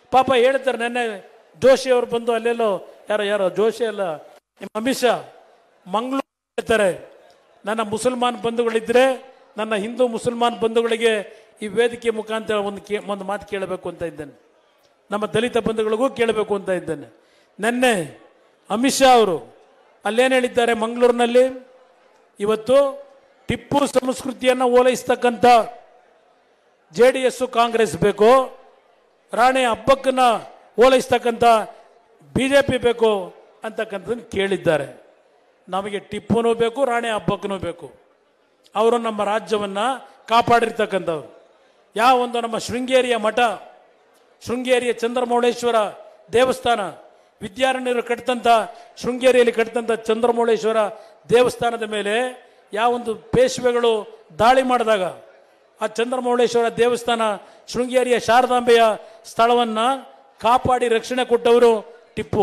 ಪಾಪ ಹೇಳ್ತಾರೆ ನೆನ್ನೆ ಜೋಶಿ ಅವರು ಬಂದು ಅಲ್ಲೆಲ್ಲೋ ಯಾರೋ ಯಾರೋ ಜೋಶಿ ಅಲ್ಲ ನಿಮ್ಮ ಅಮಿತ್ ಶಾ ಮಂಗಳೂರು ಹೇಳ್ತಾರೆ ನನ್ನ ಮುಸಲ್ಮಾನ್ ಬಂಧುಗಳಿದ್ರೆ ನನ್ನ ಹಿಂದೂ ಮುಸಲ್ಮಾನ್ ಬಂಧುಗಳಿಗೆ ಈ ವೇದಿಕೆ ಮುಖಾಂತರ ಒಂದು ಕೇ ಒಂದು ಮಾತು ಕೇಳಬೇಕು ಅಂತ ಇದ್ದೇನೆ ನಮ್ಮ ದಲಿತ ಬಂಧುಗಳಿಗೂ ಕೇಳಬೇಕು ಅಂತ ಇದ್ದೇನೆ ನಿನ್ನೆ ಅಮಿತ್ ಶಾ ಅವರು ಅಲ್ಲೇನು ಹೇಳಿದ್ದಾರೆ ಮಂಗಳೂರಿನಲ್ಲಿ ಇವತ್ತು ಟಿಪ್ಪು ಸಂಸ್ಕೃತಿಯನ್ನು ಓಲೈಸ್ತಕ್ಕಂಥ ಜೆ ಡಿ ಎಸ್ ಕಾಂಗ್ರೆಸ್ ಬೇಕು ರಾಣಿ ಹಬ್ಬಕ್ಕನ್ನ ಓಲೈಸ್ತಕ್ಕಂಥ ಬಿ ಜೆ ಪಿ ಬೇಕು ಅಂತಕ್ಕಂಥದ್ದನ್ನು ಕೇಳಿದ್ದಾರೆ ನಮಗೆ ಟಿಪ್ಪುನೂ ಬೇಕು ರಾಣಿ ಹಬ್ಬಕ್ಕೂ ಬೇಕು ಅವರು ನಮ್ಮ ರಾಜ್ಯವನ್ನು ಕಾಪಾಡಿರ್ತಕ್ಕಂಥವ್ರು ಯಾವ ಒಂದು ನಮ್ಮ ಶೃಂಗೇರಿಯ ಮಠ ಶೃಂಗೇರಿಯ ಚಂದ್ರಮೌಳೇಶ್ವರ ದೇವಸ್ಥಾನ ವಿದ್ಯಾರಣ್ಯರು ಕಟ್ಟಿದಂಥ ಶೃಂಗೇರಿಯಲ್ಲಿ ಕಟ್ಟಿದಂಥ ಚಂದ್ರಮೌಳೇಶ್ವರ ದೇವಸ್ಥಾನದ ಮೇಲೆ ಯಾವೊಂದು ಪೇಶ್ವೆಗಳು ದಾಳಿ ಮಾಡಿದಾಗ ಆ ಚಂದ್ರಮೌಳೇಶ್ವರ ದೇವಸ್ಥಾನ ಶೃಂಗೇರಿಯ ಶಾರದಾಂಬೆಯ ಸ್ಥಳವನ್ನು ಕಾಪಾಡಿ ರಕ್ಷಣೆ ಕೊಟ್ಟವರು ಟಿಪ್ಪು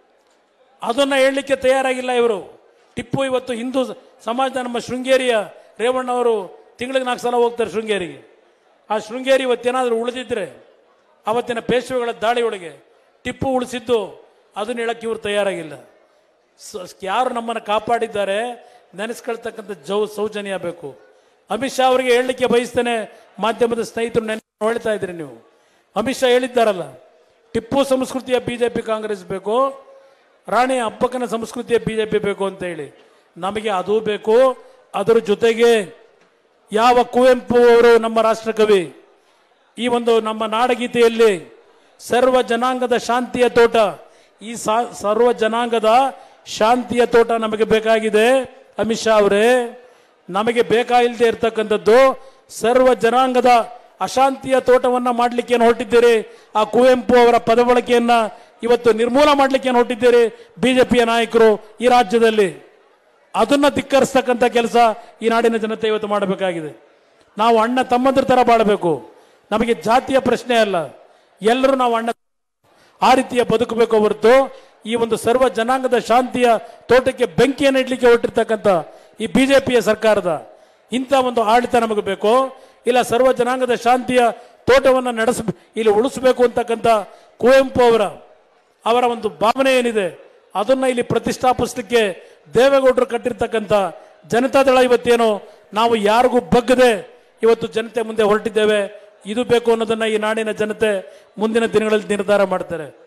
ಅದನ್ನು ಹೇಳಲಿಕ್ಕೆ ತಯಾರಾಗಿಲ್ಲ ಇವರು ಟಿಪ್ಪು ಇವತ್ತು ಹಿಂದೂ ಸಮಾಜದ ನಮ್ಮ ಶೃಂಗೇರಿಯ ರೇವಣ್ಣವರು ತಿಂಗಳಿಗೆ ನಾಲ್ಕು ಸಲ ಹೋಗ್ತಾರೆ ಶೃಂಗೇರಿಗೆ ಆ ಶೃಂಗೇರಿ ಇವತ್ತೇನಾದರೂ ಉಳಿದಿದ್ರೆ ಅವತ್ತಿನ ಪೇಶ್ವೆಗಳ ದಾಳಿಯೊಳಗೆ ಟಿಪ್ಪು ಉಳಿಸಿದ್ದು ಅದನ್ನ ಹೇಳಕ್ಕೆ ಇವರು ತಯಾರಾಗಿಲ್ಲ ಸ- ಯಾರು ನಮ್ಮನ್ನು ಕಾಪಾಡಿದ್ದಾರೆ ನೆನೆಸ್ಕೊಳ್ತಕ್ಕಂಥ ಜೌ ಸೌಜನ್ಯ ಬೇಕು ಅಮಿತ್ ಶಾ ಅವರಿಗೆ ಹೇಳಲಿಕ್ಕೆ ಬಯಸ್ತೇನೆ ಮಾಧ್ಯಮದ ಸ್ನೇಹಿತರು ನೆನೆ ಹೇಳ್ತಾ ಇದ್ರಿ ನೀವು ಅಮಿತ್ ಶಾ ಹೇಳಿದ್ದಾರಲ್ಲ ಟಿಪ್ಪು ಸಂಸ್ಕೃತಿಯ ಬಿಜೆಪಿ ಕಾಂಗ್ರೆಸ್ ಬೇಕು ರಾಣಿ ಹಬ್ಬಕ್ಕನ ಸಂಸ್ಕೃತಿಯ ಬಿಜೆಪಿ ಬೇಕು ಅಂತ ಹೇಳಿ ನಮಗೆ ಅದು ಬೇಕು ಅದರ ಜೊತೆಗೆ ಯಾವ ಕುವೆಂಪು ಅವರು ನಮ್ಮ ರಾಷ್ಟ್ರಕವಿ ಈ ಒಂದು ನಮ್ಮ ನಾಡಗೀತೆಯಲ್ಲಿ ಸರ್ವ ಜನಾಂಗದ ಶಾಂತಿಯ ತೋಟ ಈ ಸಾ- ಸರ್ವ ಜನಾಂಗದ ಶಾಂತಿಯ ತೋಟ ನಮಗೆ ಬೇಕಾಗಿದೆ ಅಮಿತ್ ಶಾ ಅವರೇ ನಮಗೆ ಬೇಕಾಗಿಲ್ಲದೆ ಇರತಕ್ಕಂಥದ್ದು ಸರ್ವ ಜನಾಂಗದ ಅಶಾಂತಿಯ ತೋಟವನ್ನ ಮಾಡಲಿಕ್ಕೆ ಹೊರಟಿದ್ದೀರಿ ಆ ಕುವೆಂಪು ಅವರ ಪದ ಬಳಕೆಯನ್ನ ಇವತ್ತು ನಿರ್ಮೂಲ ಮಾಡಲಿಕ್ಕೆ ಹೊರಟಿದ್ದೀರಿ ಬಿಜೆಪಿಯ ನಾಯಕರು ಈ ರಾಜ್ಯದಲ್ಲಿ ಅದನ್ನ ಧಿಕ್ಕರಿಸ್ತಕ್ಕಂಥ ಕೆಲಸ ಈ ನಾಡಿನ ಜನತೆ ಇವತ್ತು ಮಾಡಬೇಕಾಗಿದೆ ನಾವು ಅಣ್ಣ ತಮ್ಮಂದ್ರ ತರ ಬಾಳಬೇಕು ನಮಗೆ ಜಾತಿಯ ಪ್ರಶ್ನೆ ಅಲ್ಲ ಎಲ್ಲರೂ ನಾವು ಅಣ್ಣ ಆ ರೀತಿಯ ಬದುಕಬೇಕು ಹೊರತು ಈ ಒಂದು ಸರ್ವ ಜನಾಂಗದ ಶಾಂತಿಯ ತೋಟಕ್ಕೆ ಬೆಂಕಿಯನ್ನು ಇಡ್ಲಿಕ್ಕೆ ಹೊರಟಿರ್ತಕ್ಕಂಥ ಈ ಬಿಜೆಪಿಯ ಸರ್ಕಾರದ ಇಂಥ ಒಂದು ಆಡಳಿತ ನಮಗೆ ಬೇಕು ಇಲ್ಲ ಸರ್ವ ಜನಾಂಗದ ಶಾಂತಿಯ ತೋಟವನ್ನು ನಡೆಸ ಇಲ್ಲಿ ಉಳಿಸಬೇಕು ಅಂತಕ್ಕಂಥ ಕುವೆಂಪು ಅವರ ಅವರ ಒಂದು ಭಾವನೆ ಏನಿದೆ ಅದನ್ನ ಇಲ್ಲಿ ಪ್ರತಿಷ್ಠಾಪಿಸಲಿಕ್ಕೆ ದೇವೇಗೌಡರು ಕಟ್ಟಿರ್ತಕ್ಕಂಥ ಜನತಾದಳ ಇವತ್ತೇನು ನಾವು ಯಾರಿಗೂ ಬಗ್ಗದೆ ಇವತ್ತು ಜನತೆ ಮುಂದೆ ಹೊರಟಿದ್ದೇವೆ ಇದು ಬೇಕು ಅನ್ನೋದನ್ನ ಈ ನಾಡಿನ ಜನತೆ ಮುಂದಿನ ದಿನಗಳಲ್ಲಿ ನಿರ್ಧಾರ ಮಾಡ್ತಾರೆ